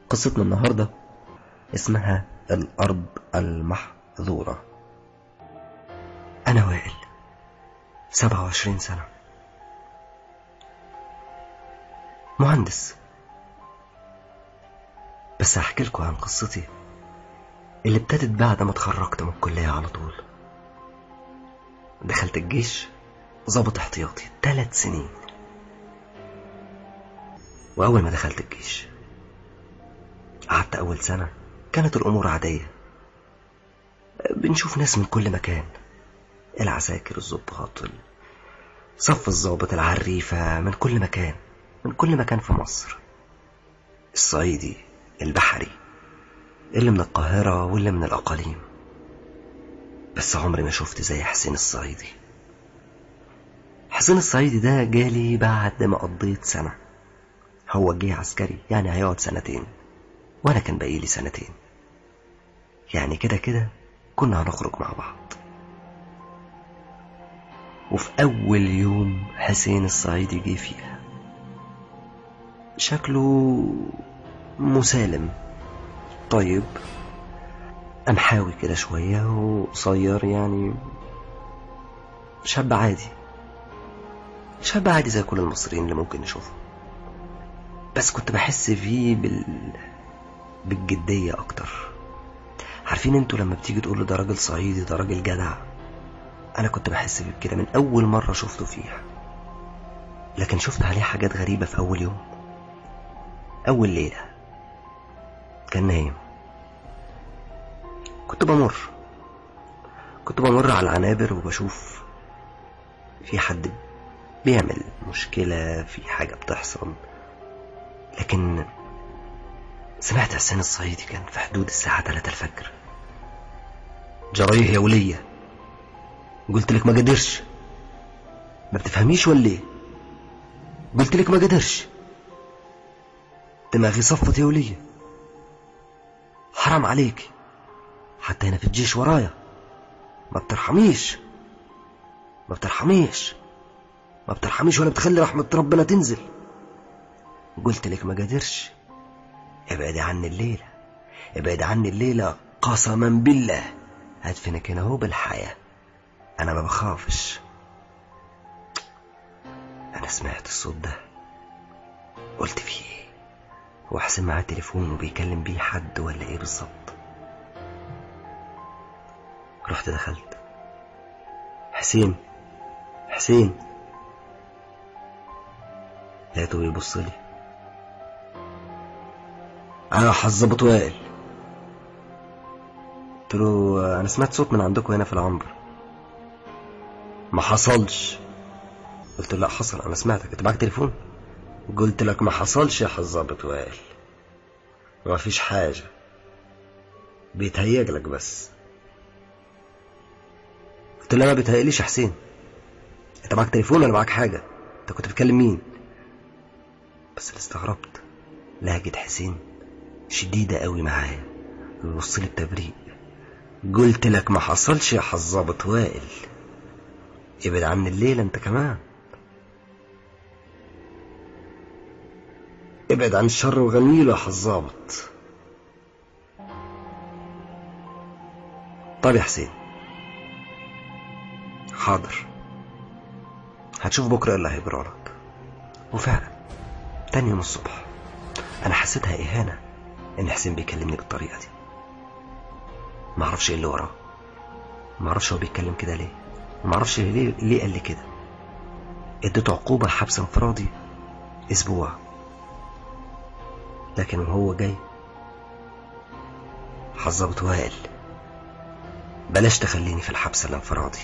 قصتنا النهاردة اسمها الأرض المحظورة أنا وائل سبعة وعشرين سنة مهندس بس هحكي لكم عن قصتي اللي ابتدت بعد ما اتخرجت من الكلية على طول دخلت الجيش ظابط احتياطي ثلاث سنين وأول ما دخلت الجيش قعدت أول سنة كانت الأمور عادية بنشوف ناس من كل مكان العساكر الضباط صف الضابط العريفة من كل مكان من كل مكان في مصر الصعيدي البحري اللي من القاهرة واللي من الأقاليم بس عمري ما شفت زي حسين الصعيدي حسين الصعيدي ده جالي بعد ما قضيت سنة هو جه عسكري يعني هيقعد سنتين وانا كان بقيلي سنتين يعني كده كده كنا هنخرج مع بعض وفي اول يوم حسين الصعيدي جه فيها شكله مسالم طيب أمحاوي كده شوية وقصير يعني شاب عادي شاب عادي زي كل المصريين اللي ممكن نشوفهم بس كنت بحس فيه بال... بالجدية أكتر عارفين انتوا لما بتيجي تقولوا ده راجل صعيدي ده راجل جدع أنا كنت بحس بكده من أول مرة شفته فيها لكن شفت عليه حاجات غريبة في أول يوم أول ليلة كان نايم كنت بمر كنت بمر على العنابر وبشوف في حد بيعمل مشكلة في حاجة بتحصل لكن سمعت حسين الصعيدي كان في حدود الساعة 3 الفجر جرايه يا ولية قلت لك ما قدرش ما بتفهميش ولا ايه قلت لك ما قدرش دماغي صفت يا ولية حرام عليك حتى هنا في الجيش ورايا ما بترحميش ما بترحميش ما بترحميش ولا بتخلي رحمة ربنا تنزل قلت لك ما قدرش ابعدي عني الليلة ابعد عني الليلة قسما بالله هدفنك هنا هو بالحياة انا ما بخافش انا سمعت الصوت ده قلت فيه ايه هو حسين معاه تليفون وبيكلم بيه حد ولا ايه بالظبط رحت دخلت حسين حسين لقيته بيبص لي انا حظبط وائل قلت له انا سمعت صوت من عندكم هنا في العنبر ما حصلش قلت له لا حصل انا سمعتك انت معاك تليفون قلت لك ما حصلش يا حظابط وائل ما فيش حاجة بيتهيج لك بس قلت له ما بيتهيأليش يا حسين انت معاك تليفون ولا معاك حاجة انت كنت بتكلم مين بس اللي استغربت لهجة حسين شديدة قوي معايا بيبص لي بتبريق قلت لك ما حصلش يا حظابط وائل ابعد عن الليلة انت كمان ابعد عن الشر وغنيله يا حظابط طيب يا حسين حاضر هتشوف بكرة ايه اللي هيجرالك وفعلا تاني يوم الصبح انا حسيتها اهانة ان حسين بيكلمني بالطريقة دي معرفش ايه اللي وراه معرفش هو بيتكلم كده ليه ومعرفش ليه ليه قال لي كده اديته عقوبة حبس انفرادي اسبوع لكن وهو جاي حظبت وائل بلاش تخليني في الحبس الانفرادي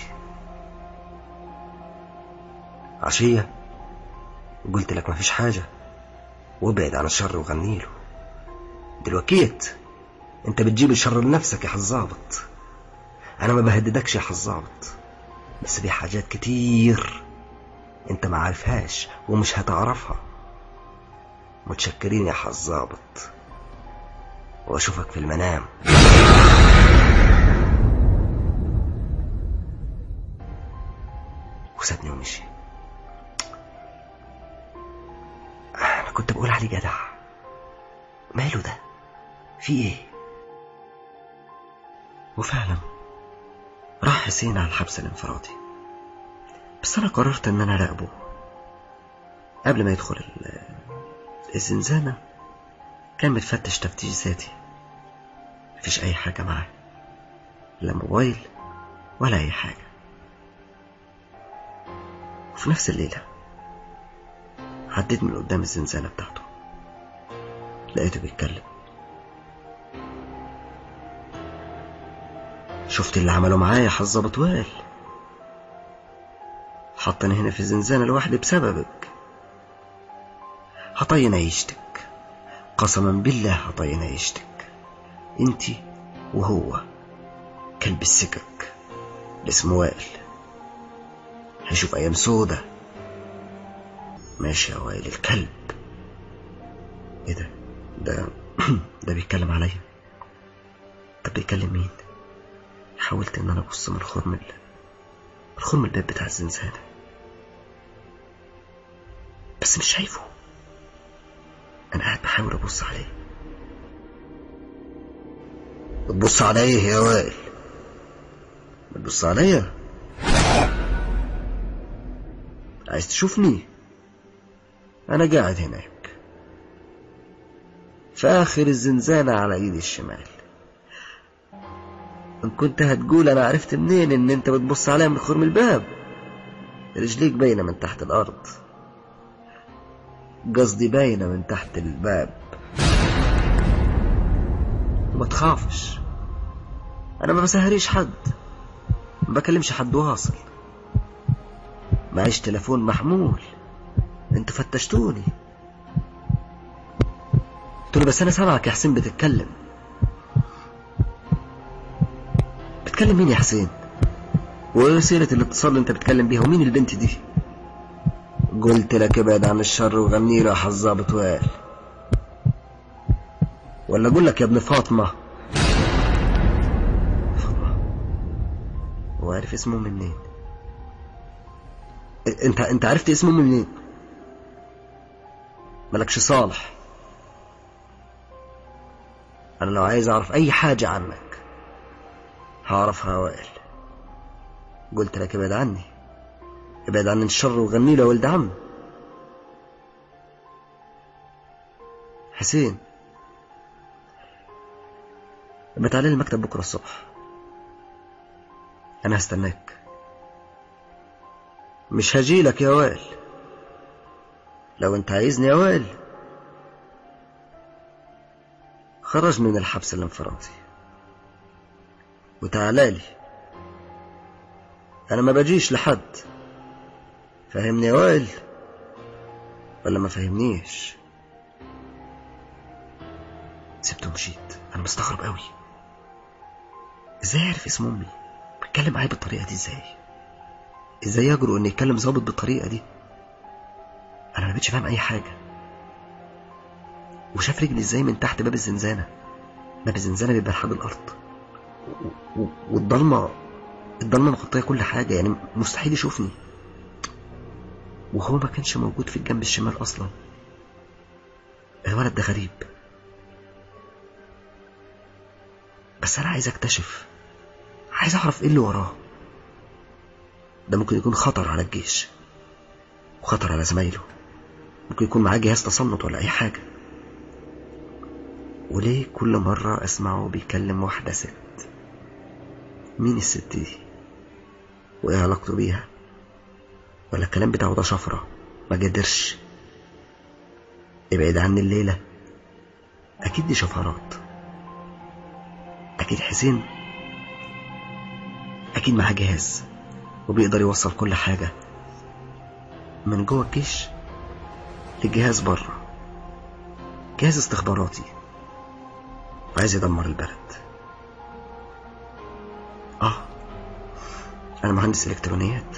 عشية قلت لك مفيش حاجة وابعد عن الشر وغنيله دلوكيت انت بتجيب الشر لنفسك يا حظابط انا ما بهددكش يا حظابط بس في حاجات كتير انت ما عارفهاش ومش هتعرفها متشكرين يا حظابط واشوفك في المنام وسابني ومشي انا كنت بقول عليه جدع ماله ده في ايه وفعلا راح حسين على الحبس الانفرادي بس انا قررت ان انا اراقبه قبل ما يدخل الزنزانة كان متفتش تفتيش ذاتي مفيش اي حاجة معاه لا موبايل ولا اي حاجة وفي نفس الليلة عديت من قدام الزنزانة بتاعته لقيته بيتكلم شفت اللي عمله معايا حظ طوال حطني هنا في الزنزانة لوحدي بسببك هطين عيشتك قسما بالله هطين عيشتك انتي وهو كلب السكك اللي اسمه وائل هيشوف ايام سودة ماشي يا وائل الكلب ايه ده ده ده بيتكلم عليا طب بيكلم مين حاولت ان انا ابص من خرم من خرم الباب بتاع الزنزانة بس مش شايفه انا قاعد بحاول ابص عليه بتبص على ايه يا وائل بتبص عليا عايز تشوفني انا قاعد هناك في اخر الزنزانة على ايدي الشمال ان كنت هتقول انا عرفت منين ان انت بتبص عليا من خرم الباب رجليك باينة من تحت الارض قصدي باينة من تحت الباب وما تخافش انا ما بسهريش حد ما بكلمش حد واصل معيش تليفون محمول انتوا فتشتوني قلت له بس انا سامعك يا حسين بتتكلم بتكلم مين يا حسين وايه وسيلة الاتصال اللي انت بتكلم بيها ومين البنت دي قلت لك ابعد عن الشر وغني له حظا بتوال ولا اقول لك يا ابن فاطمة فاطمة هو عارف اسمه منين انت انت عرفت اسمه منين مالكش صالح انا لو عايز اعرف اي حاجة عنك هعرفها وائل قلت لك ابعد عني ابعد عن الشر وغني له ولد عم حسين لما تعالى المكتب بكرة الصبح أنا هستناك مش هجيلك يا وائل لو انت عايزني يا وائل خرجني من الحبس الانفرادي وتعالى لي انا ما بجيش لحد فاهمني يا وائل ولا ما فهمنيش سبته ومشيت انا مستغرب قوي ازاي عرف اسم امي بيتكلم معايا بالطريقه دي ازاي ازاي يجرؤ ان يتكلم ظابط بالطريقه دي انا ما بقتش فاهم اي حاجه وشاف رجلي ازاي من تحت باب الزنزانه باب الزنزانه بيبقى لحد الارض و- و- والضلمه الضلمه مغطيه كل حاجه يعني مستحيل يشوفني وهو ما كانش موجود في الجنب الشمال اصلا الولد ده غريب بس انا عايز اكتشف عايز اعرف ايه اللي وراه ده ممكن يكون خطر على الجيش وخطر على زمايله ممكن يكون معاه جهاز تصنت ولا اي حاجه وليه كل مرة أسمعه بيكلم واحدة ست مين الست دي وإيه علاقته بيها ولا الكلام بتاعه ده شفرة ما قدرش ابعد عني الليلة أكيد دي شفرات أكيد حسين أكيد معاه جهاز وبيقدر يوصل كل حاجة من جوه الجيش للجهاز بره جهاز استخباراتي وعايز يدمر البلد اه انا مهندس الكترونيات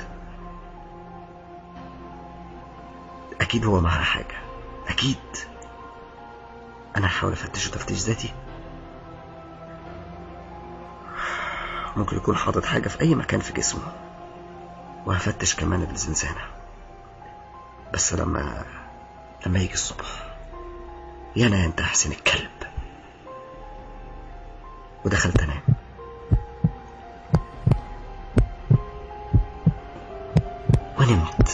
اكيد هو معاه حاجة اكيد انا هحاول افتشه تفتيش ذاتي ممكن يكون حاطط حاجة في اي مكان في جسمه وهفتش كمان الزنزانة بس لما لما يجي الصبح يا انا انت حسين الكلب ودخلت انام ونمت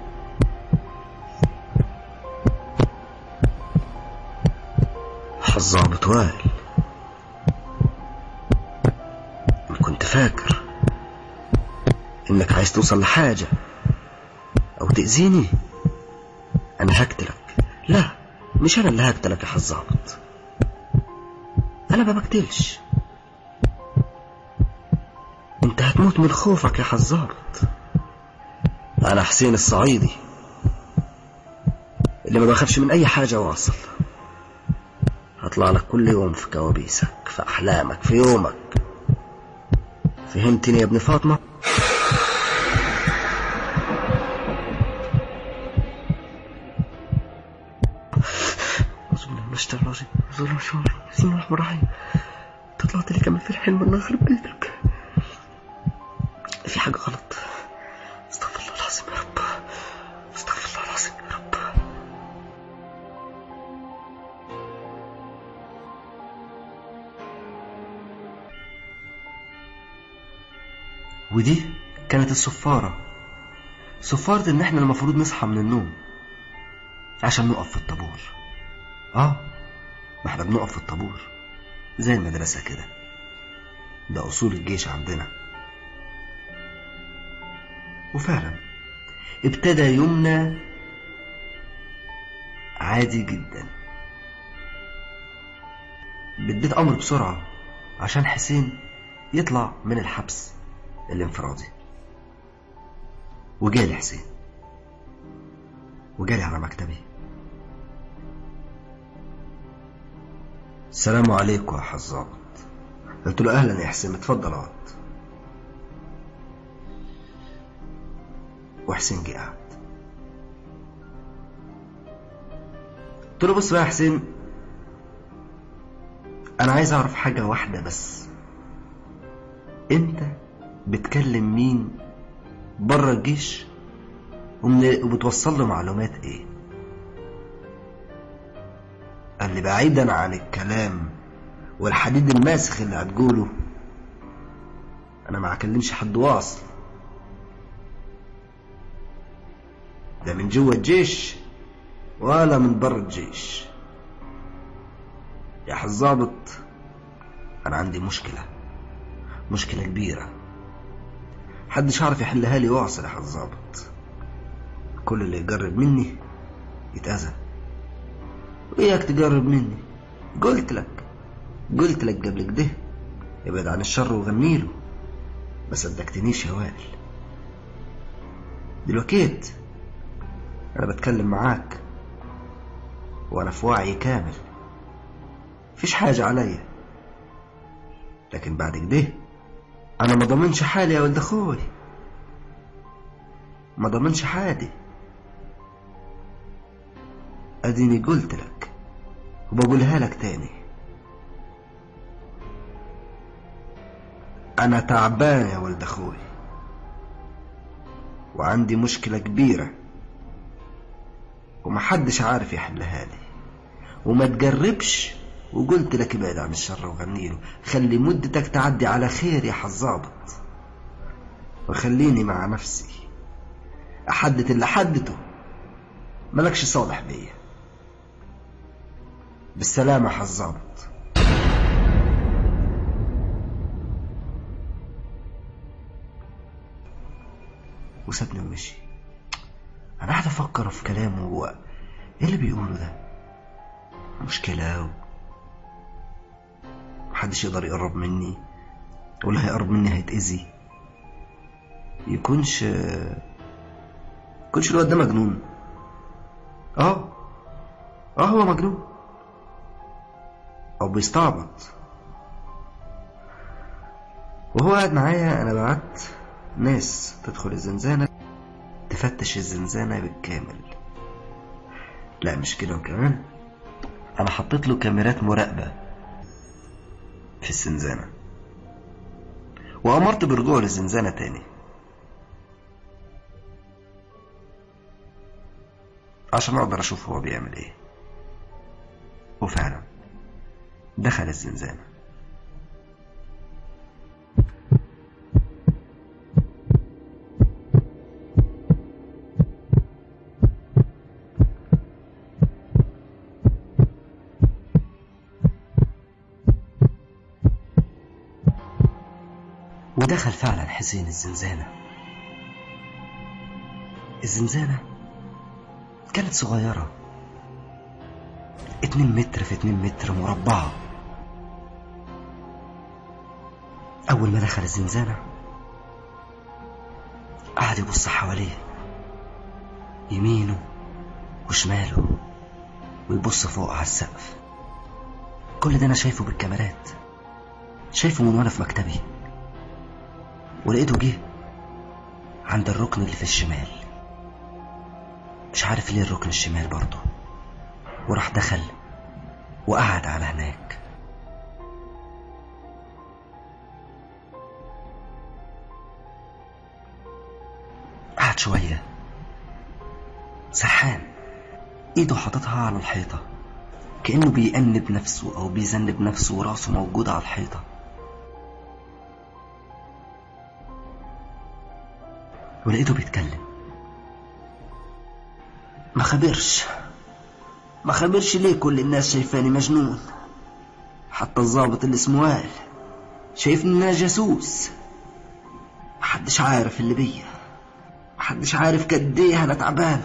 الظابط وائل أنا كنت فاكر إنك عايز توصل لحاجة أو تأذيني أنا هقتلك لا مش أنا اللي هقتلك يا حظابط أنا ما بقتلش أنت هتموت من خوفك يا حظابط أنا حسين الصعيدي اللي ما بخافش من أي حاجة واصل هطلع لك كل يوم في كوابيسك في أحلامك في يومك فهمتني يا ابن فاطمة أعوذ بالله من الشيطان الرجيم أعوذ بالله من الشيطان الرجيم بسم الله الرحمن الرحيم طلعت لي كمان في الحلم الله يخرب بيتك في حاجة غلط استغفر الله العظيم يا رب استغفر الله العظيم يا رب ودي كانت الصفارة صفارة ان احنا المفروض نصحى من النوم عشان نقف في الطابور اه ما احنا بنقف في الطابور زي المدرسة كده ده اصول الجيش عندنا وفعلا ابتدى يومنا عادي جدا بديت امر بسرعة عشان حسين يطلع من الحبس الانفرادي وجالي حسين وجالي على مكتبي السلام عليكم يا حظابط قلت له اهلا يا حسين اتفضل اقعد وحسين جه قعد قلت له بص بقى يا حسين انا عايز اعرف حاجه واحده بس انت بتكلم مين بره الجيش ومن- وبتوصل له معلومات ايه قال لي بعيدا عن الكلام والحديد الماسخ اللي هتقوله انا ما اكلمش حد واصل ده من جوه الجيش ولا من بره الجيش يا حظابط انا عندي مشكله مشكله كبيره محدش عارف يحلها لي واصل يا حظابط كل اللي يقرب مني يتأذى وإياك تقرب مني قلت لك قلت لك قبل كده ابعد عن الشر وغنيله ما صدقتنيش يا وائل دلوقتي انا بتكلم معاك وانا في وعي كامل مفيش حاجة عليا لكن بعد كده انا ما ضمنش حالي يا ولد اخوي ما ضمنش حالي اديني قلت لك وبقولها لك تاني انا تعبان يا ولد اخوي وعندي مشكلة كبيرة ومحدش عارف يحلها لي وما تجربش وقلت لك ابعد عن الشر وغنيله خلي مدتك تعدي على خير يا حظابط وخليني مع نفسي احدد اللي حدته ملكش صالح بيا بالسلامة حظابط وسابني ومشي انا قاعد افكر في كلامه هو ايه اللي بيقوله ده مشكلة و... محدش يقدر يقرب مني واللي هيقرب مني هيتأذي يكونش يكونش الواد ده مجنون اه اه هو مجنون او بيستعبط وهو قاعد معايا انا بعت ناس تدخل الزنزانة تفتش الزنزانة بالكامل لا مش كده وكمان انا حطيت له كاميرات مراقبة في الزنزانة وأمرت برجوعه للزنزانة تاني عشان أقدر أشوف هو بيعمل إيه وفعلا دخل الزنزانة ودخل فعلا حسين الزنزانة الزنزانة كانت صغيرة اتنين متر في اتنين متر مربعة أول ما دخل الزنزانة قعد يبص حواليه يمينه وشماله ويبص فوق على السقف كل ده أنا شايفه بالكاميرات شايفه من وأنا في مكتبي ولقيته جه عند الركن اللي في الشمال مش عارف ليه الركن الشمال برضه وراح دخل وقعد على هناك قعد شوية سرحان ايده حاططها على الحيطة كأنه بيأنب نفسه أو بيذنب نفسه وراسه موجودة على الحيطة ولقيته بيتكلم ما خبرش ما خبرش ليه كل الناس شايفاني مجنون حتى الضابط اللي اسمه وائل شايفني ان انا جاسوس محدش عارف اللي بيا محدش عارف قد ايه انا تعبان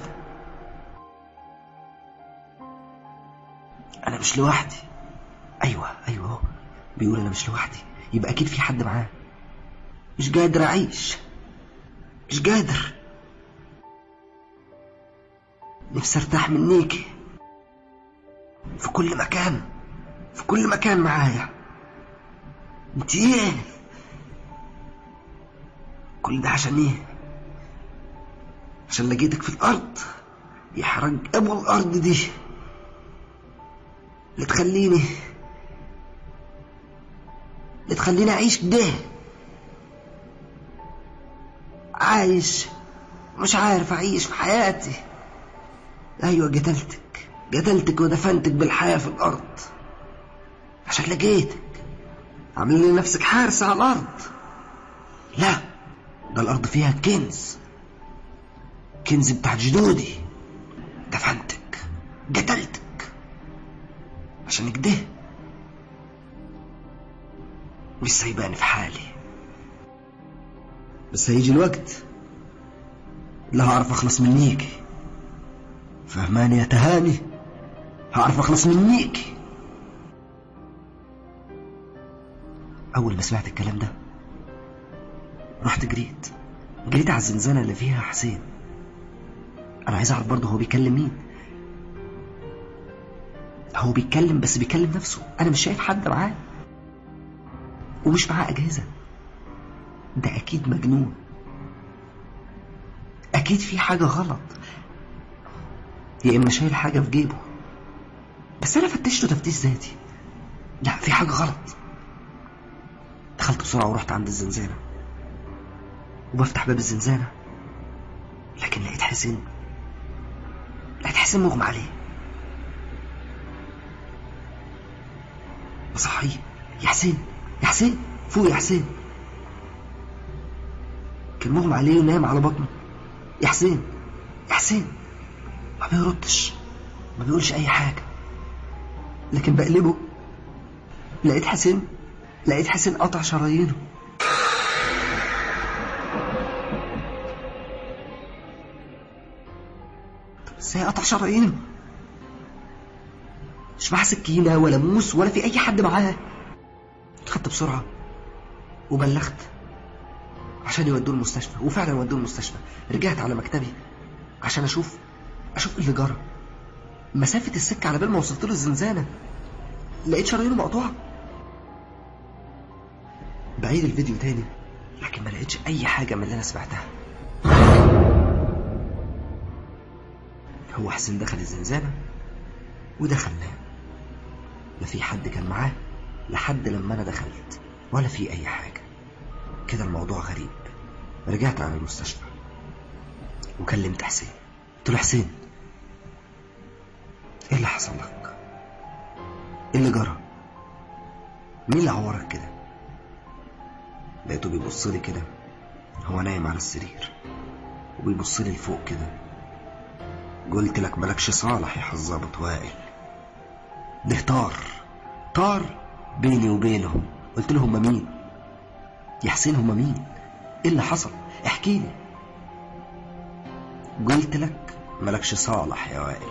انا مش لوحدي ايوه ايوه بيقول انا مش لوحدي يبقى اكيد في حد معاه مش قادر اعيش مش قادر نفسي ارتاح منيكي في كل مكان في كل مكان معايا انت ايه كل ده عشان ايه عشان لقيتك في الارض يحرق ابو الارض دي اللي تخليني اللي تخليني اعيش كده عايش مش عارف اعيش في حياتي ايوه قتلتك قتلتك ودفنتك بالحياة في الارض عشان لقيتك عامل لنفسك حارس على الارض لا ده الارض فيها كنز كنز بتاع جدودي دفنتك قتلتك عشان كده مش سايباني في حالي بس هيجي الوقت اللي هعرف اخلص منيكي فهماني يا تهاني هعرف اخلص منيكي اول ما سمعت الكلام ده رحت جريت جريت على الزنزانة اللي فيها حسين انا عايز اعرف برضه هو بيكلم مين هو بيتكلم بس بيكلم نفسه انا مش شايف حد معاه ومش معاه اجهزه ده اكيد مجنون اكيد في حاجه غلط يا اما شايل حاجه في جيبه بس انا فتشته تفتيش ذاتي لا في حاجه غلط دخلت بسرعه ورحت عند الزنزانه وبفتح باب الزنزانه لكن لقيت حسين لقيت حسين مغمى عليه بصحيه يا حسين يا حسين فوق يا حسين كان مغمى عليه ونايم على بطنه يا حسين يا حسين ما بيردش ما بيقولش اي حاجة لكن بقلبه لقيت حسين لقيت حسين قطع شرايينه طب ازاي قطع شرايينه مش معاه سكينة ولا موس ولا في أي حد معاه خدت بسرعة وبلغت عشان يودوه المستشفى وفعلا ودوه المستشفى رجعت على مكتبي عشان أشوف أشوف إيه اللي جرى مسافة السكة على بال ما وصلت له الزنزانة لقيت شرايينه مقطوعة بعيد الفيديو تاني لكن ما لقيتش أي حاجة من اللي أنا سمعتها هو حسين دخل الزنزانة ودخل نام لا في حد كان معاه لحد لما انا دخلت ولا في اي حاجة كده الموضوع غريب رجعت على المستشفى وكلمت حسين قلت له حسين ايه اللي حصل لك ايه اللي جرى مين اللي عورك كده لقيته بيبص لي كده هو نايم على السرير وبيبص لي لفوق كده قلت لك مالكش صالح يا حظابط وائل ده طار طار بيني وبينه قلت له هما مين يا حسين هما مين ايه اللي حصل احكي لي قلت لك ملكش صالح يا وائل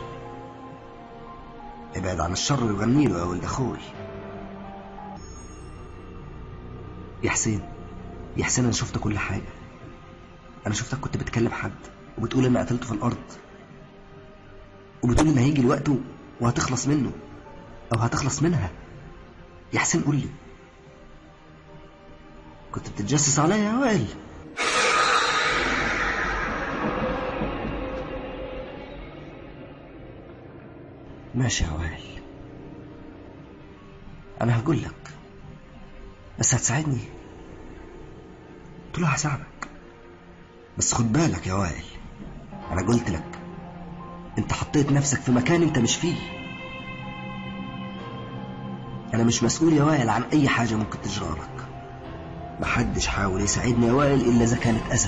ابعد عن الشر وغني له يا ولد اخوي يا حسين يا حسين انا شفت كل حاجه انا شفتك كنت بتكلم حد وبتقول ان قتلته في الارض وبتقول ان هيجي الوقت وهتخلص منه او هتخلص منها يا حسين قول لي كنت بتتجسس عليا يا وائل ماشي يا وائل انا هقول لك بس هتساعدني قلت له هساعدك بس خد بالك يا وائل انا قلت لك انت حطيت نفسك في مكان انت مش فيه انا مش مسؤول يا وائل عن اي حاجه ممكن تجرالك محدش حاول يساعدني يا وائل الا اذا كانت اذى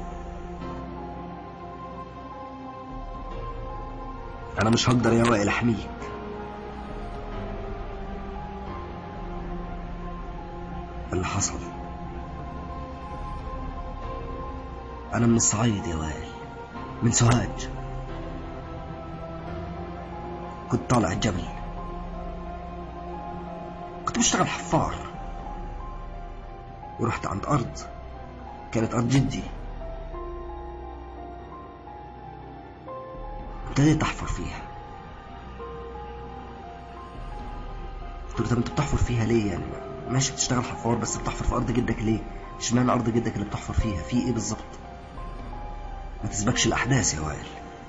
انا مش هقدر يا وائل احميك اللي حصل انا من الصعيد يا وائل من سوهاج كنت طالع الجبل كنت بشتغل حفار ورحت عند أرض كانت أرض جدي ابتديت أحفر فيها قلت له طب أنت بتحفر فيها ليه يعني ماشي بتشتغل حفار بس بتحفر في أرض جدك ليه اشمعنى أرض جدك اللي بتحفر فيها في إيه بالظبط ما تسبقش الأحداث يا وائل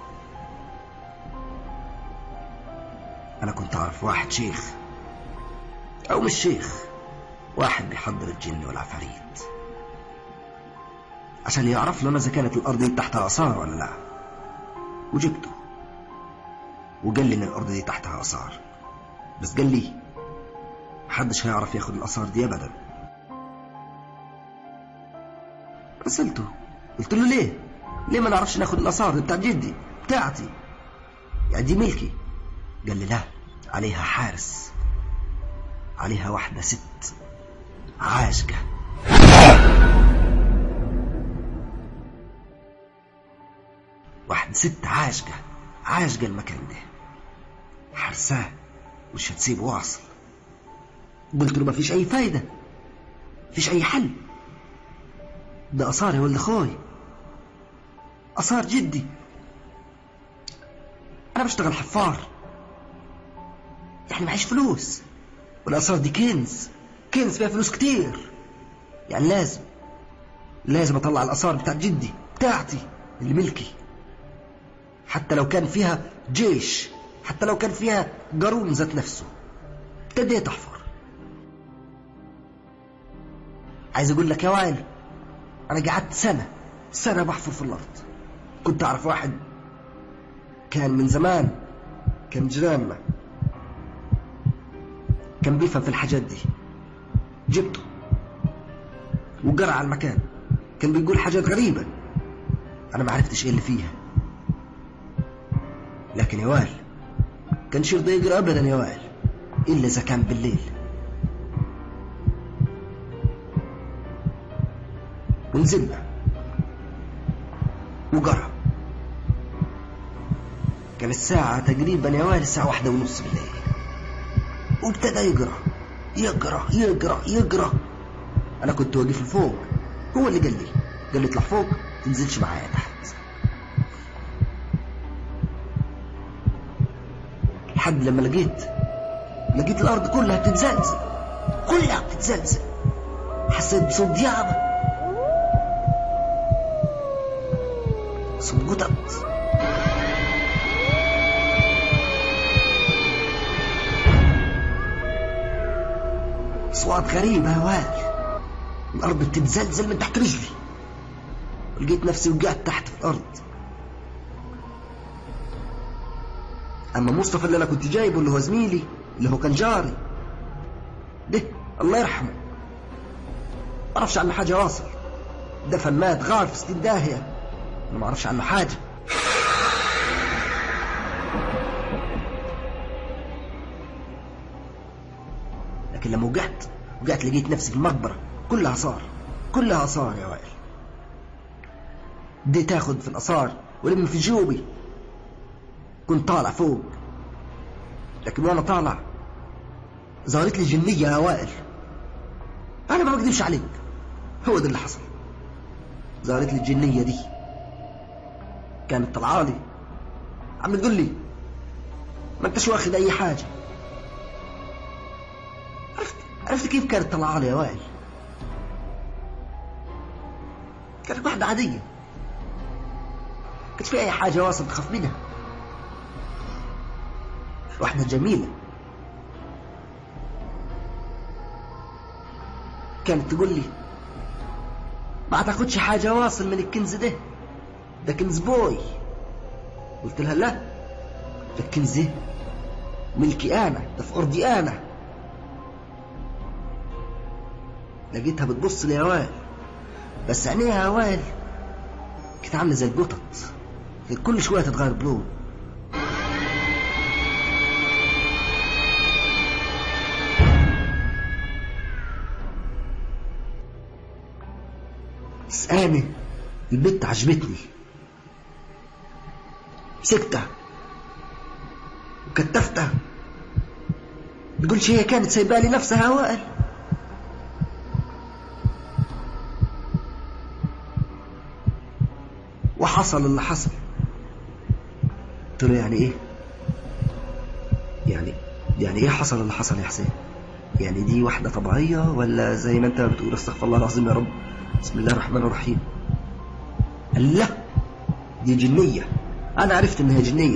أنا كنت أعرف واحد شيخ أو مش شيخ واحد بيحضر الجن والعفاريت عشان يعرف لنا إذا كانت الأرض دي تحتها آثار ولا لا وجبته وقال لي إن الأرض دي تحتها آثار بس قال لي محدش هيعرف ياخد الآثار دي أبدا رسلته قلت له ليه ليه ما نعرفش ناخد الآثار دي بتاعت جدي بتاعتي يعني دي ملكي قال لي لا عليها حارس عليها واحدة ست عاشقة واحدة ست عاشقة عاشقة المكان ده حرساه مش هتسيبه واصل قلت له مفيش أي فايدة مفيش أي حل ده آثار يا ولد أخوي آثار جدي أنا بشتغل حفار يعني معيش فلوس والآثار دي كنز كنز فيها فلوس كتير يعني لازم لازم أطلع الآثار بتاعت جدي بتاعتي اللي ملكي حتى لو كان فيها جيش حتى لو كان فيها قارون ذات نفسه ابتديت أحفر عايز أقول لك يا وائل أنا قعدت سنة سنة بحفر في الأرض كنت أعرف واحد كان من زمان كان جيراننا كان بيفهم في الحاجات دي جبته وقرا على المكان كان بيقول حاجات غريبة أنا ما عرفتش إيه اللي فيها لكن يا وائل كانش يرضى يقرا أبدا يا وائل إلا إذا كان بالليل ونزلنا وقرا كان الساعة تقريبا يا وائل الساعة واحدة ونص بالليل وابتدى يقرا يقرا يقرا يقرا انا كنت واقف لفوق هو اللي قال لي قال لي اطلع فوق تنزلش معايا تحت لحد لما لقيت لقيت الارض كلها بتتزلزل كلها بتتزلزل حسيت بصوت ياما صوت قطط أصوات غريبة يا وائل الأرض بتتزلزل من تحت رجلي ولقيت نفسي وقعت تحت في الأرض أما مصطفى اللي أنا كنت جايبه اللي هو زميلي اللي هو كان جاري ده الله يرحمه ما أعرفش عنه حاجة واصل دفن مات غار في ستين داهية أنا ما أعرفش عنه حاجة لكن لما وقعت وقعت لقيت نفسي في المقبرة كلها صار كلها آثار يا وائل بديت تاخد في الآثار ولم في جيوبي كنت طالع فوق لكن وانا طالع ظهرت لي جنية يا وائل انا ما بكذبش عليك هو ده اللي حصل ظهرت لي الجنية دي كانت طلعالي عم تقول لي ما انتش واخد اي حاجة عرفت عرفت كيف كانت طلعالي يا وائل كانت واحدة عادية كانت في اي حاجة واصل تخاف منها واحدة جميلة كانت تقول لي ما تاخدش حاجة واصل من الكنز ده ده كنز بوي قلت لها لا ده الكنز ده ملكي انا ده في ارضي انا لقيتها بتبص لي يا وائل بس عينيها يا وائل كانت عامله زي القطط كانت كل شويه تتغير بلون بس انا البت عجبتني مسكتها وكتفتها بيقولش هي كانت سايبالي نفسها وائل وحصل اللي حصل قلت له يعني ايه يعني يعني ايه حصل اللي حصل يا حسين يعني دي واحدة طبيعية ولا زي ما انت بتقول استغفر الله العظيم يا رب بسم الله الرحمن الرحيم قال لا دي جنية انا عرفت انها جنية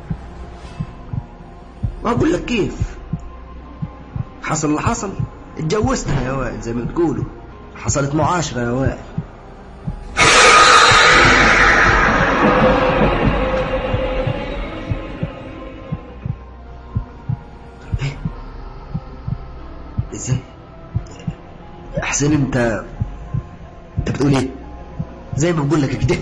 واقول لك كيف حصل اللي حصل اتجوزتها يا وائل زي ما بتقولوا حصلت معاشرة يا وائل ايه ازاي حسين انت انت بتقول ايه زي ما بقول لك كده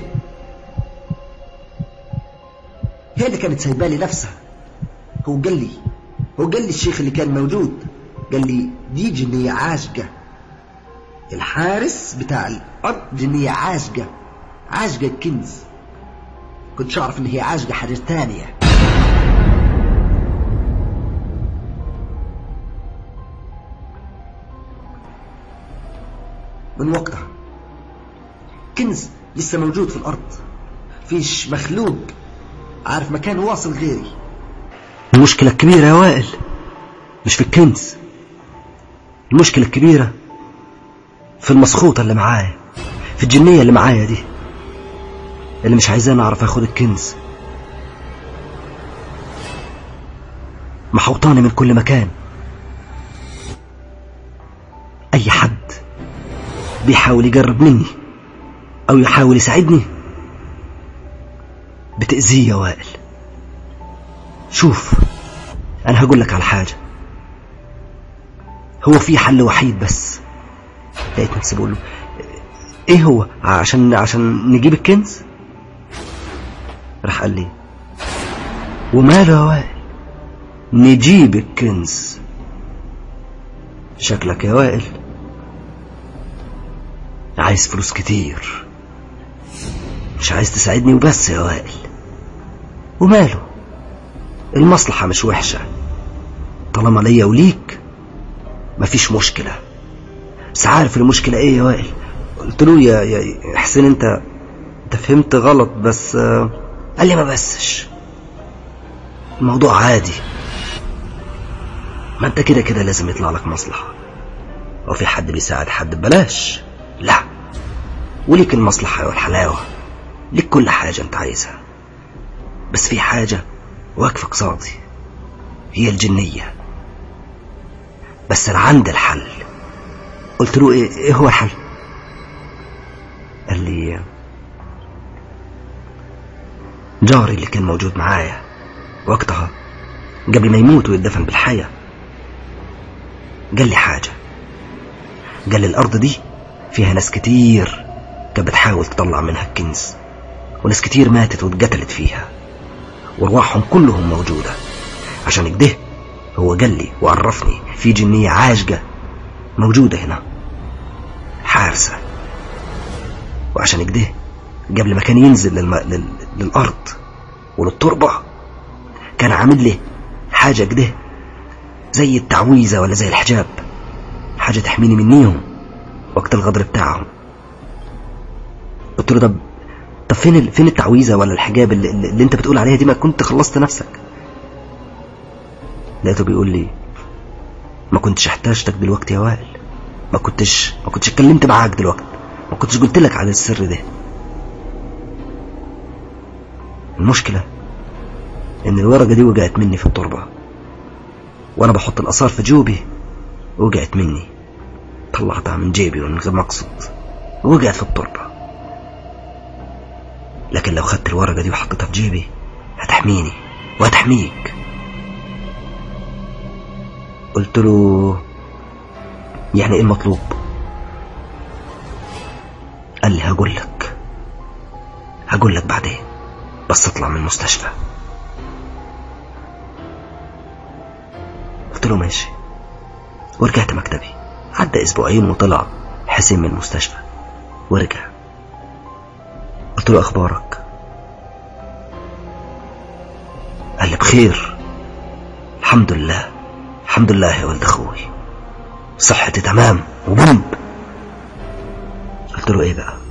هي اللي كانت سايبالي نفسها هو قال لي هو قال لي الشيخ اللي كان موجود قال لي دي جنية عاشقة الحارس بتاع الأرض جنية عاشقة عاشقة الكنز كنتش أعرف إن هي عاشقة حاجة تانية من وقتها كنز لسه موجود في الأرض فيش مخلوق عارف مكان واصل غيري المشكلة الكبيرة يا وائل مش في الكنز المشكلة الكبيرة في المسخوطة اللي معايا في الجنية اللي معايا دي اللي مش عايزاني اعرف اخد الكنز محوطاني من كل مكان اي حد بيحاول يقرب مني او يحاول يساعدني بتأذيه يا وائل شوف انا هقول لك على حاجة هو في حل وحيد بس لقيت نفسي بقول له ايه هو عشان عشان نجيب الكنز راح قال لي وماله يا وائل نجيب الكنز شكلك يا وائل عايز فلوس كتير مش عايز تساعدني وبس يا وائل وماله المصلحة مش وحشة طالما ليا وليك مفيش مشكلة بس عارف المشكلة ايه يا وائل قلت له يا يا حسين انت انت فهمت غلط بس آه، قال لي ما بسش الموضوع عادي ما انت كده كده لازم يطلع لك مصلحة هو في حد بيساعد حد ببلاش لا وليك المصلحة والحلاوة ليك كل حاجة انت عايزها بس في حاجة واقفة قصادي هي الجنية بس انا عندي الحل قلت له ايه, إيه هو الحل قال لي جاري اللي كان موجود معايا وقتها قبل ما يموت ويدفن بالحياة قال لي حاجة قال لي الأرض دي فيها ناس كتير كانت بتحاول تطلع منها الكنز وناس كتير ماتت واتقتلت فيها وارواحهم كلهم موجودة عشان كده هو قال لي وعرفني في جنية عاشقة موجودة هنا حارسة وعشان كده قبل ما كان ينزل للم... لل... للأرض وللتربة كان عامل لي حاجة كده زي التعويذة ولا زي الحجاب حاجة تحميني منيهم وقت الغدر بتاعهم قلت له طب طب فين ال... فين التعويذة ولا الحجاب اللي, اللي انت بتقول عليها دي ما كنت خلصت نفسك لقيته بيقول لي ما كنتش احتاجتك دلوقتي يا وائل ما كنتش ما كنتش اتكلمت معاك دلوقتي ما كنتش قلت لك على السر ده المشكلة ان الورقة دي وقعت مني في التربة وانا بحط الاثار في جوبي وقعت مني طلعتها من جيبي ومن غير مقصد وقعت في التربة لكن لو خدت الورقة دي وحطيتها في جيبي هتحميني وهتحميك قلت له يعني ايه المطلوب قال لي هقول لك هقول لك بعدين بس اطلع من المستشفى قلت له ماشي ورجعت مكتبي عدى اسبوعين وطلع حسين من المستشفى ورجع قلت له اخبارك قال لي بخير الحمد لله الحمد لله يا ولد اخوي صحتي تمام وبومب قلت له ايه بقى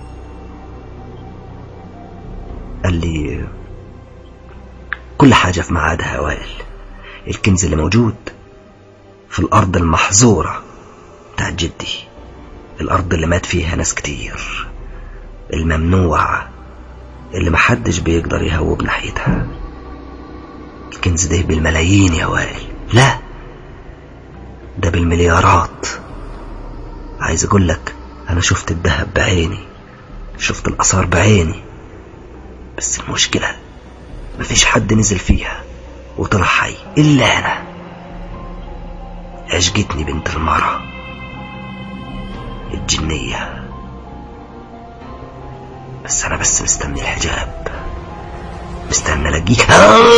قال لي كل حاجة في ميعادها يا وائل الكنز اللي موجود في الأرض المحظورة بتاعت جدي الأرض اللي مات فيها ناس كتير الممنوع اللي محدش بيقدر يهوب ناحيتها الكنز ده بالملايين يا وائل لا ده بالمليارات عايز اقول لك انا شفت الذهب بعيني شفت الاثار بعيني بس المشكلة مفيش حد نزل فيها وطلع حي الا انا عشقتني بنت المرة الجنية بس انا بس مستني الحجاب مستني الاقيك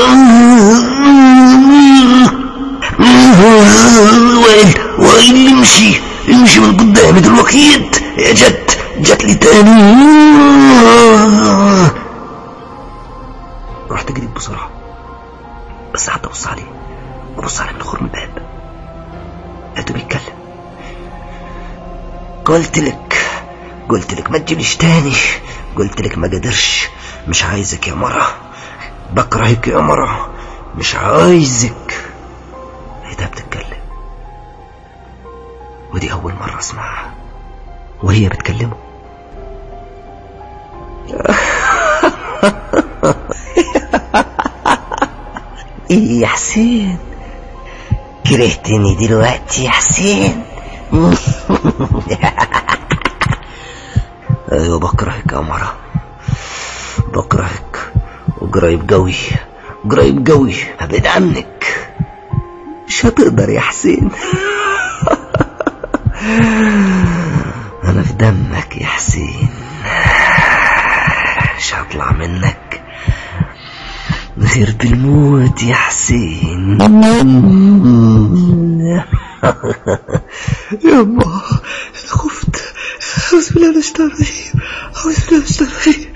وائل وائل امشي امشي من قدامي دلوقتي جت جت لي تاني رحت جريت بسرعة بس قعدت ابص عليه ابص عليه من خرم الباب لقيته بيتكلم قلت لك قلت لك ما تجيبليش تاني قلت لك ما قدرش مش عايزك يا مرة بكرهك يا مرة مش عايزك لقيتها بتتكلم ودي أول مرة أسمعها وهي بتكلمه ايه يا حسين كرهتني دلوقتي يا حسين أيوة بكرهك يا مرة بكرهك وقريب قوي قريب قوي هبعد عنك مش هتقدر يا حسين أنا في دمك يا حسين مش هطلع منك غير بالموت يا حسين يابا انا خفت اعوذ بالله من الشيطان الرجيم اعوذ بالله من الشيطان الرجيم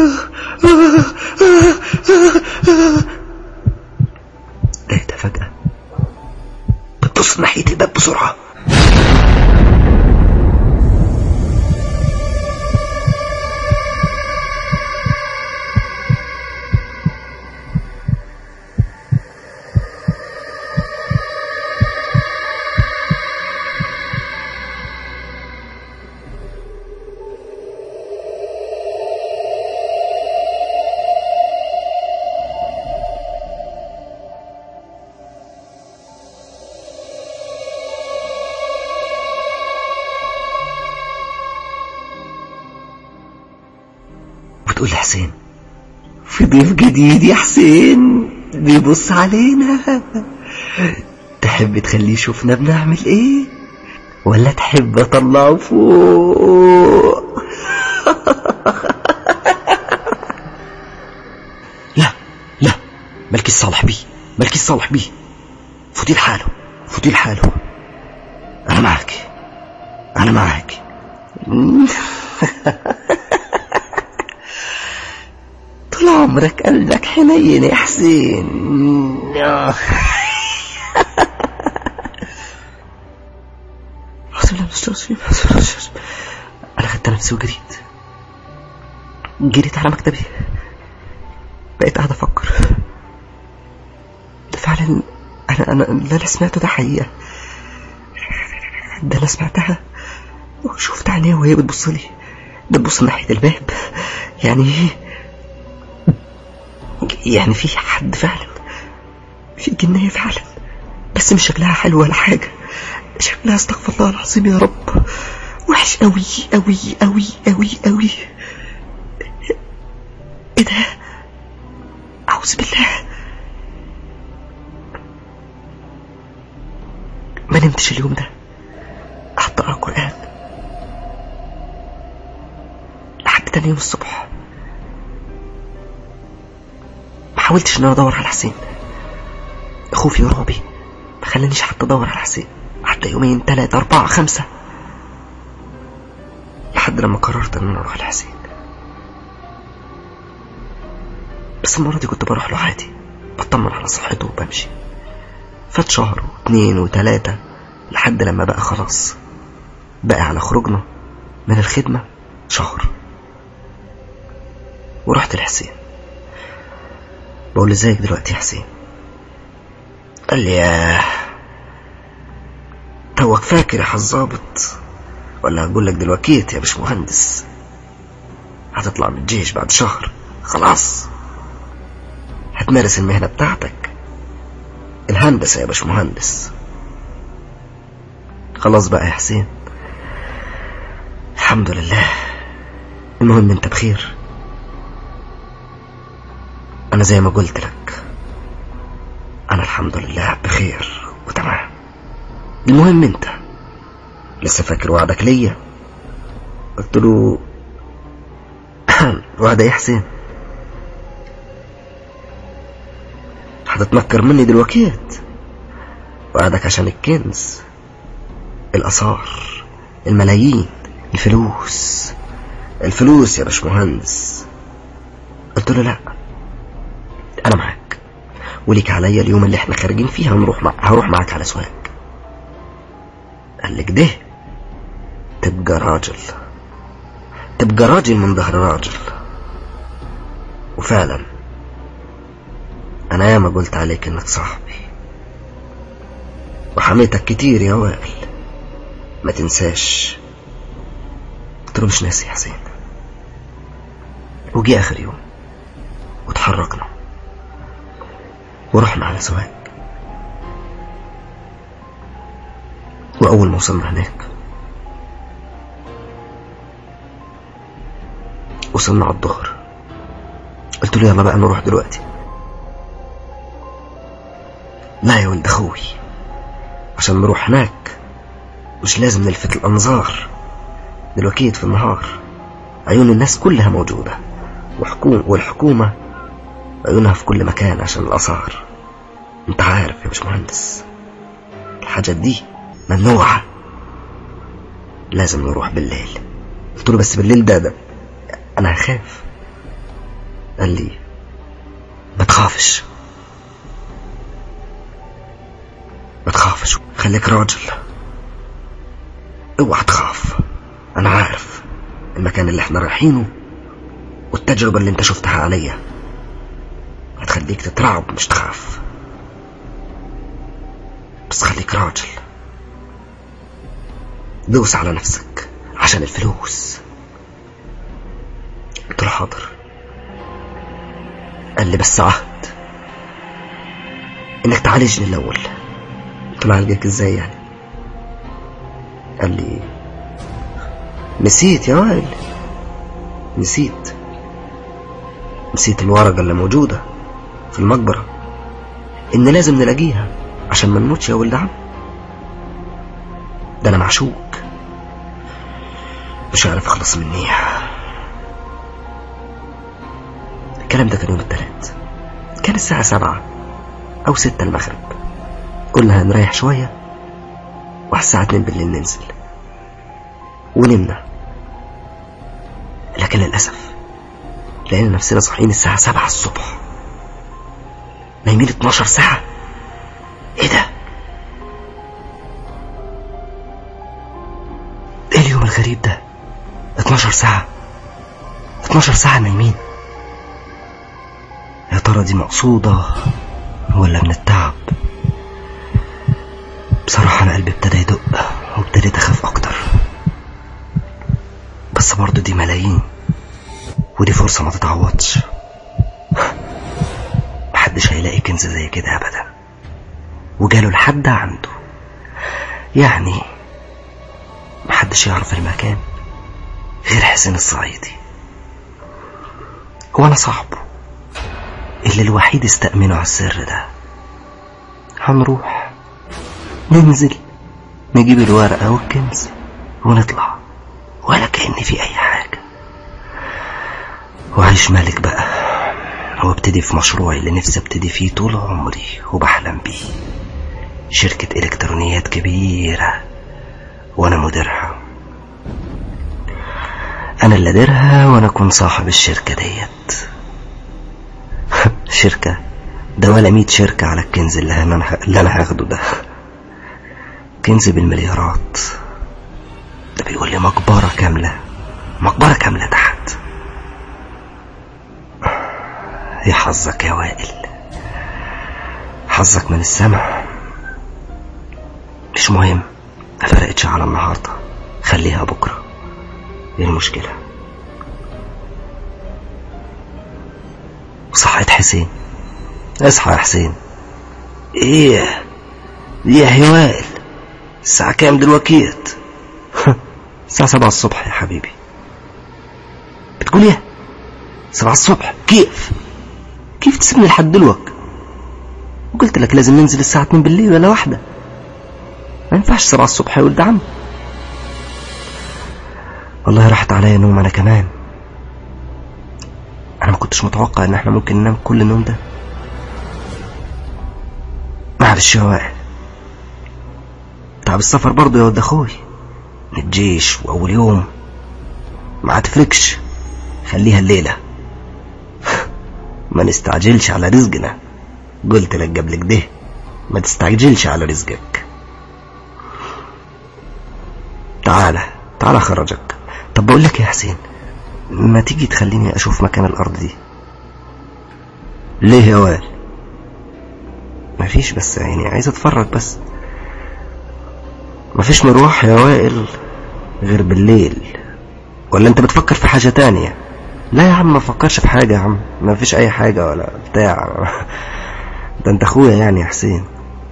لقيتها فجأة بتبص ناحية الباب بسرعة بتقول لحسين في ضيف جديد يا حسين بيبص علينا تحب تخليه يشوفنا بنعمل ايه ولا تحب اطلعه فوق لا لا مالكيش صالح بيه مالكيش صالح بيه فوتي لحاله فوتي لحاله انا معك انا معك عمرك قلبك حنين يا حسين آه. حسب الله مش راسي حسب الله مش راسي. انا خدت نفسي وجريت جريت على مكتبي بقيت قاعد افكر ده فعلا انا انا اللي انا سمعته ده حقيقه ده انا سمعتها وشفت عينيها وهي بتبص لي بتبص ناحيه الباب يعني يعني في حد فعلا في جنيه فعلا بس مش شكلها حلو ولا حاجه شكلها استغفر الله العظيم يا رب وحش قوي قوي قوي قوي قوي ايه ده اعوذ بالله ما نمتش اليوم ده قعدت اقرا قران لحد تاني يوم الصبح ما حاولتش ان انا ادور على حسين خوفي ورعبي ما خلانيش حتى ادور على حسين حتى يومين تلاتة أربعة خمسة لحد لما قررت ان انا اروح لحسين بس المرة دي كنت بروح له عادي بطمن على صحته وبمشي فات شهر واتنين وتلاتة لحد لما بقى خلاص بقى على خروجنا من الخدمة شهر ورحت لحسين بقول له ازيك دلوقتي يا حسين قال لي ياه توك فاكر يا حظابط ولا هقول لك دلوقتي يا باشمهندس هتطلع من الجيش بعد شهر خلاص هتمارس المهنة بتاعتك الهندسة يا باشمهندس خلاص بقى يا حسين الحمد لله المهم انت بخير انا زي ما قلت لك انا الحمد لله بخير وتمام المهم انت لسه فاكر وعدك ليا قلت له وعد يا حسين هتتنكر مني دلوقتي وعدك عشان الكنز الآثار الملايين الفلوس الفلوس يا باشمهندس قلت له لا انا معاك وليك عليا اليوم اللي احنا خارجين فيه هنروح مع... هروح معاك على سواق قال لك ده تبقى راجل تبقى راجل من ظهر راجل وفعلا انا ياما قلت عليك انك صاحبي وحميتك كتير يا وائل ما تنساش قلت له مش ناسي يا حسين وجي اخر يوم وتحركنا ورحنا على سواق واول ما وصلنا هناك وصلنا على الظهر قلت له يلا بقى نروح دلوقتي لا يا ولد اخوي عشان نروح هناك مش لازم نلفت الانظار دلوقتي في النهار عيون الناس كلها موجودة وحكوم والحكومة عيونها في كل مكان عشان الآثار انت عارف يا باشمهندس الحاجات دي ممنوعة لازم نروح بالليل قلت له بس بالليل ده, ده انا هخاف قال لي ما تخافش ما تخافش خليك راجل اوعى تخاف انا عارف المكان اللي احنا رايحينه والتجربة اللي انت شفتها عليا هتخليك تترعب مش تخاف بس خليك راجل دوس على نفسك عشان الفلوس قلت له حاضر قال لي بس عهد انك تعالجني الاول قلت له اعالجك ازاي يعني قال لي نسيت يا وائل نسيت نسيت الورقة اللي موجودة في المقبرة إن لازم نلاقيها عشان ما نموتش يا ولد عم ده أنا معشوق مش عارف أخلص مني الكلام ده كان يوم التلات كان الساعة سبعة أو ستة المغرب قلنا هنريح شوية وعلى الساعة اتنين بالليل ننزل ونمنا لكن للأسف لقينا نفسنا صاحيين الساعة سبعة الصبح نايمين 12 ساعة ايه ده ايه اليوم الغريب ده 12 ساعة 12 ساعة نايمين يا ترى دي مقصودة ولا من التعب بصراحة أنا قلبي ابتدى يدق وابتديت أخاف أكتر بس برضه دي ملايين ودي فرصة ما تتعوضش محدش هيلاقي كنز زي كده أبدا وجاله لحد عنده يعني محدش يعرف المكان غير حسين الصعيدي وانا صاحبه اللي الوحيد استأمنه على السر ده هنروح ننزل نجيب الورقة والكنز ونطلع ولا كأن في أي حاجة وعيش مالك بقى وابتدي في مشروعي اللي نفسي ابتدي فيه طول عمري وبحلم بيه شركة إلكترونيات كبيرة وأنا مديرها أنا اللي أديرها وأنا أكون صاحب الشركة ديت شركة ده ولا مية شركة على الكنز اللي أنا اللي أنا هاخده ده كنز بالمليارات ده بيقول لي مقبرة كاملة مقبرة كاملة تحت يا حظك يا وائل حظك من السما مش مهم ما فرقتش على النهاردة خليها بكرة ايه المشكلة وصحيت حسين اصحى يا حسين ايه يا هوائل الساعة كام دلوقتيت الساعة سبعة الصبح يا حبيبي بتقول ايه سبعة الصبح كيف كيف تسيبني لحد دلوقتي وقلت لك لازم ننزل الساعة 2 بالليل ولا واحدة ما ينفعش سبعة الصبح يا ولد عم والله راحت عليا نوم انا كمان انا ما كنتش متوقع ان احنا ممكن ننام كل النوم ده معلش يا وائل تعب السفر برضه يا ولد اخوي من الجيش واول يوم ما هتفرقش خليها الليلة ما نستعجلش على رزقنا قلت لك قبل كده ما تستعجلش على رزقك تعالى تعالى خرجك طب بقول لك يا حسين ما تيجي تخليني اشوف مكان الارض دي ليه يا وائل مفيش بس يعني عايز اتفرج بس مفيش مروح يا وائل غير بالليل ولا انت بتفكر في حاجة تانية لا يا عم ما فكرش في حاجة يا عم ما فيش اي حاجة ولا بتاع ده انت اخويا يعني يا حسين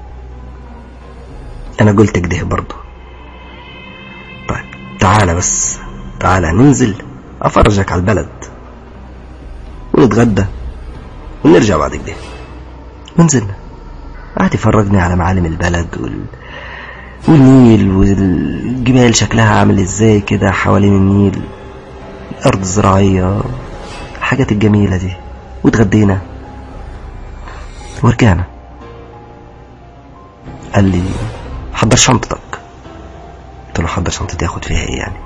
انا قلت كده برضه طيب تعالى بس تعالى ننزل افرجك على البلد ونتغدى ونرجع بعد كده ونزلنا قعد يفرجني على معالم البلد وال... والنيل والجبال شكلها عامل ازاي كده حوالين النيل الارض الزراعية الحاجات الجميلة دي واتغدينا ورجعنا قال لي حضر شنطتك قلت له حضر شنطتي اخد فيها ايه يعني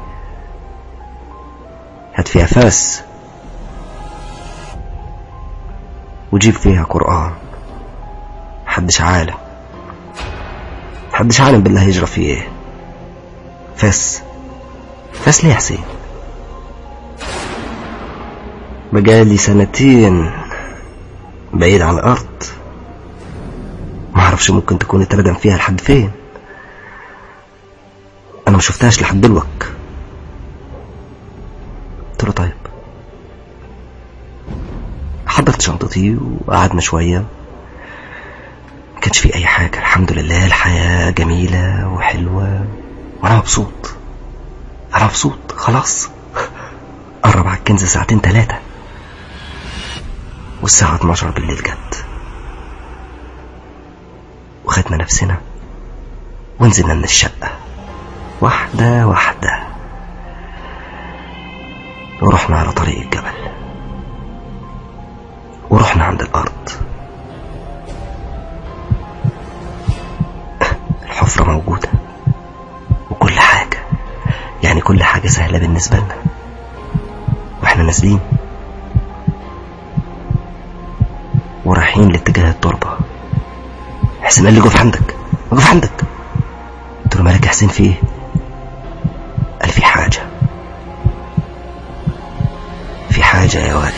هات فيها فاس وجيب فيها قرآن محدش عالم محدش عالم بالله هيجرى فيه ايه فاس فاس ليه يا حسين بقالي سنتين بعيد عن الأرض ما اعرفش ممكن تكون اتردم فيها لحد فين انا ما شفتهاش لحد دلوقتي قلت له طيب حضرت شنطتي وقعدنا شوية ما كانش في أي حاجة الحمد لله الحياة جميلة وحلوة وأنا مبسوط أنا مبسوط خلاص قرب على الكنز ساعتين ثلاثة والساعة 12 بالليل جت وخدنا نفسنا ونزلنا من الشقة واحدة واحدة ورحنا على طريق الجبل ورحنا عند الأرض الحفرة موجودة وكل حاجة يعني كل حاجة سهلة بالنسبة لنا واحنا نازلين رايحين لاتجاه التربة حسين قال لي قف عندك قف عندك قلت له مالك يا حسين في ايه قال في حاجة في حاجة يا وائل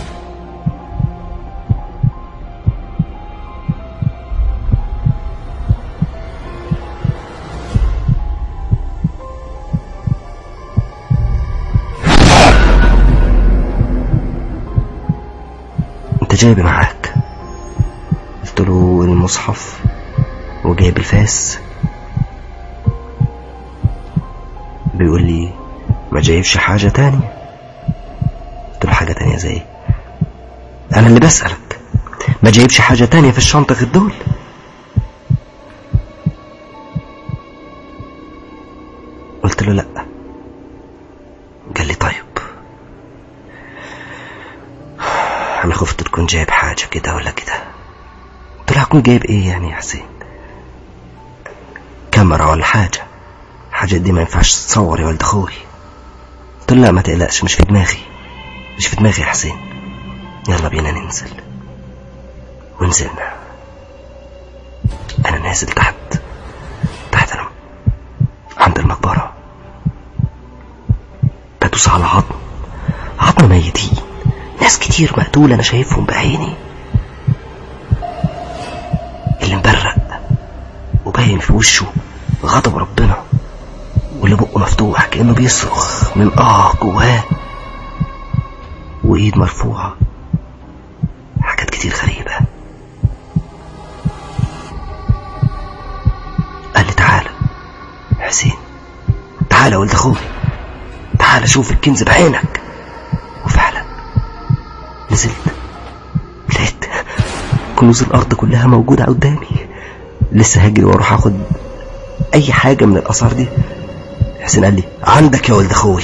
انت جايب معاك قلت له المصحف وجايب الفاس بيقول لي ما جايبش حاجة تانية قلت له حاجة تانية زي ايه انا اللي بسألك ما جايبش حاجة تانية في الشنطة غير دول قلت له لا قال لي طيب انا خفت تكون جايب حاجة كده ولا كده قلت له هكون جايب ايه يعني يا حسين كاميرا ولا حاجة حاجة دي ما ينفعش تصور يا ولد اخوي قلت له لا ما تقلقش مش في دماغي مش في دماغي يا حسين يلا بينا ننزل ونزلنا انا نازل تحت تحت انا عند المقبرة بدوس على عظم عظم ميتين ناس كتير مقتولة انا شايفهم بعيني اللي مبرق وباين في وشه غضب ربنا واللي بقه مفتوح كأنه بيصرخ من اه جواه وايد مرفوعة حاجات كتير غريبة قال لي تعالى حسين تعالى ولد اخوي تعالى شوف الكنز بعينك وفعلا نزلت لقيت كنوز الارض كلها موجودة قدامي لسه هجري واروح اخد اي حاجة من الاثار دي حسين قال لي عندك يا ولد اخوي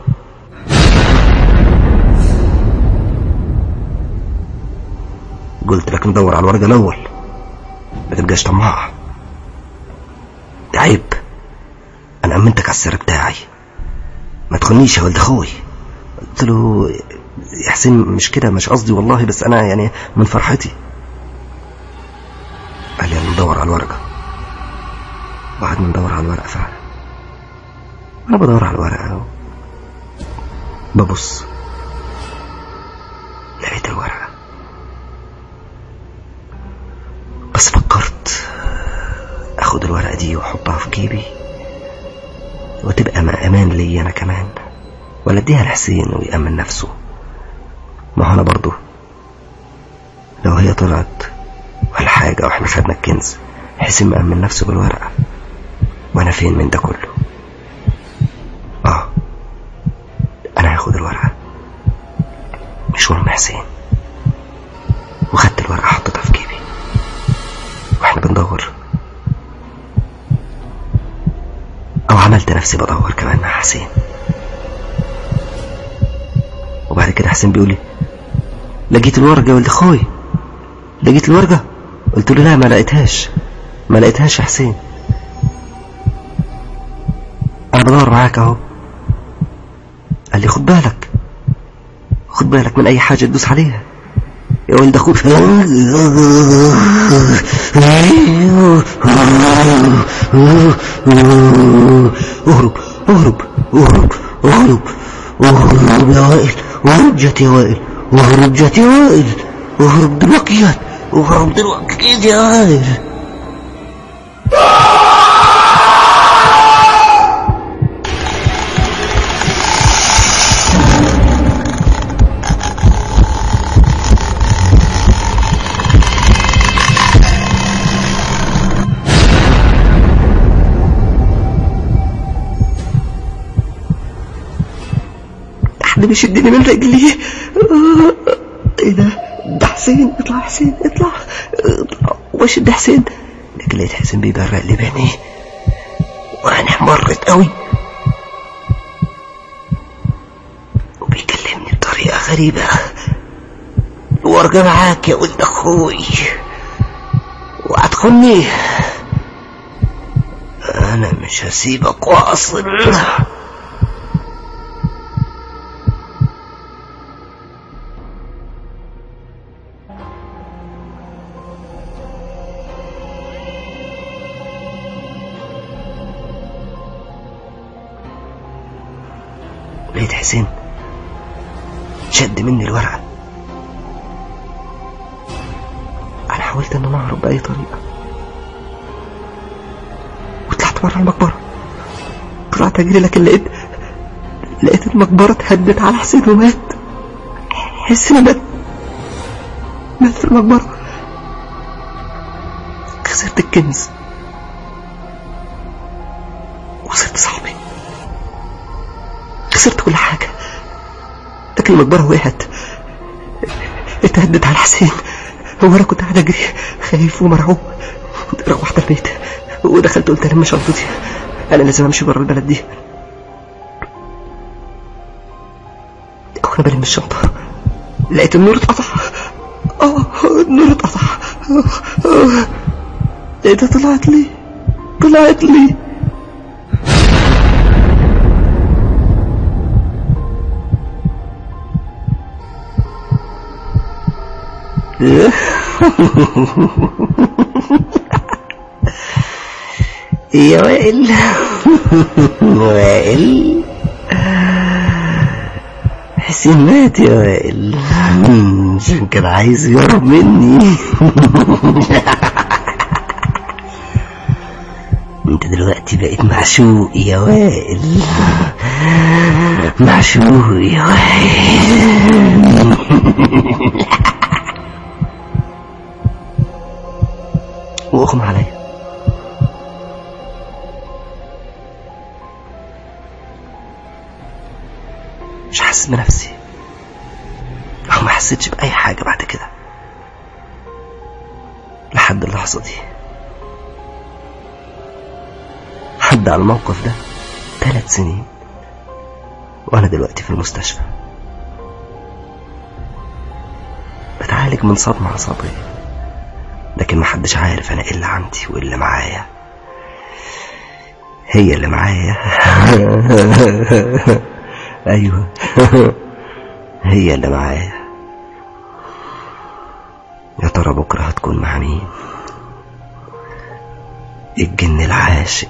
قلت لك ندور على الورقة الاول ما تبقاش طماع ده عيب انا امنتك على السر بتاعي ما تخنيش يا ولد اخوي قلت له يا حسين مش كده مش قصدي والله بس انا يعني من فرحتي قال لي ندور على الورقة وقعدنا ندور على الورقة فعلا انا بدور على الورقة ببص لقيت الورقة بس فكرت اخد الورقة دي واحطها في جيبي وتبقى ما امان لي انا كمان ولا اديها لحسين ويأمن نفسه ما هو انا برضو لو هي طلعت ولا حاجة واحنا خدنا الكنز حسين مأمن نفسه بالورقة وانا فين من ده كله اه انا هاخد الورقة مش مهم حسين وخدت الورقة حطيتها في جيبي واحنا بندور او عملت نفسي بدور كمان مع حسين وبعد كده حسين بيقول لي لقيت الورقة يا ولد اخوي لقيت الورقة قلت له لا ما لقيتهاش ما لقيتهاش يا حسين انا بدور معاك اهو قال لي خد بالك خد بالك من اي حاجة تدوس عليها يا ولد اخوك اهرب اهرب اهرب اهرب اهرب يا وائل اهرب جت يا وائل اهرب جت يا وائل اهرب دلوقتي اهرب دلوقتي يا وائل حد بيشدني من رجلي آه، ايه ده ده حسين اطلع يا حسين اطلع اطلع واشد حسين لكن لقيت حسين بيبرق لي بعينيه وانا احمرت قوي وبيكلمني بطريقة غريبة الورقة معاك يا ولد اخوي وهتخني انا مش هسيبك واصل لقيت حسين شد مني الورقة أنا حاولت إن أنا أهرب بأي طريقة وطلعت بره المقبرة طلعت أجري لكن لقيت لقيت المقبرة اتهدت على حسين ومات حسين مات مات في المقبرة خسرت الكنز وخسرت صاحبي خسرت كل حاجة لكن المقبرة وقعت اتهدت على حسين هو انا كنت قاعد اجري خايف ومرعوب روحت البيت ودخلت قلت الم شنطتي انا لازم امشي بره البلد دي وانا بلم الشنطة لقيت النور اتقطع اه النور اتقطع آه. ايه ده طلعت لي طلعت لي يا وائل وائل حسين مات يا وائل عشان كده عايز يهرب مني انت دلوقتي بقيت معشوق يا وائل معشوق يا وائل واغمى عليا مش حاسس بنفسي او ما حسيتش باي حاجه بعد كده لحد اللحظه دي حد على الموقف ده ثلاث سنين وانا دلوقتي في المستشفى بتعالج من صدمه عصبيه لكن محدش عارف انا ايه اللي عندي وايه اللي معايا هي اللي معايا ايوه هي اللي معايا يا ترى بكره هتكون مع مين الجن العاشق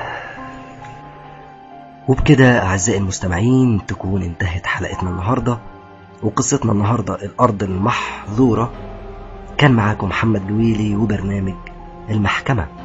وبكده أعزائي المستمعين تكون انتهت حلقتنا النهاردة وقصتنا النهاردة الأرض المحظورة كان معاكم محمد جويلي وبرنامج المحكمة